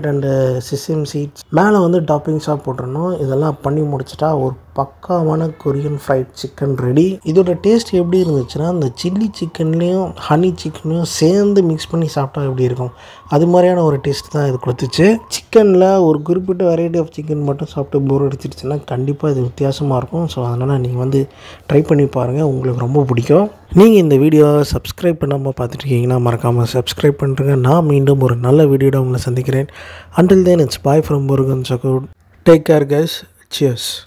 and சிசிம் seeds மேலே வந்து டாப்பிங்ஸாக போட்டுருணும் இதெல்லாம் பண்ணி முடிச்சிட்டா ஒரு பக்காவான கொரியன் ஃப்ரைட் சிக்கன் ரெடி இதோட டேஸ்ட் எப்படி இருந்துச்சுன்னா இந்த சில்லி சிக்கன்லேயும் ஹனி சிக்கனையும் சேர்ந்து மிக்ஸ் பண்ணி சாப்பிட்டா எப்படி இருக்கும் அது மாதிரியான ஒரு டேஸ்ட் தான் இது கொடுத்துச்சு சிக்கனில் ஒரு குறிப்பிட்ட வெரைட்டி ஆஃப் சிக்கன் மட்டும் சாப்பிட்டு போர் அடிச்சிருச்சுன்னா கண்டிப்பாக இது வித்தியாசமாக இருக்கும் ஸோ அதனால் நீங்கள் வந்து ட்ரை பண்ணி பாருங்கள் உங்களுக்கு ரொம்ப பிடிக்கும் நீங்கள் இந்த வீடியோவை சப்ஸ்கிரைப் பண்ணாமல் பார்த்துட்ருக்கீங்கன்னா மறக்காமல் சப்ஸ்கிரைப் பண்ணுறேங்க நான் மீண்டும் ஒரு நல்ல வீடியோட உங்களை சந்திக்கிறேன் until then it's bye from Murugan சகோட் டேக் கேர் கைஸ் சியர்ஸ்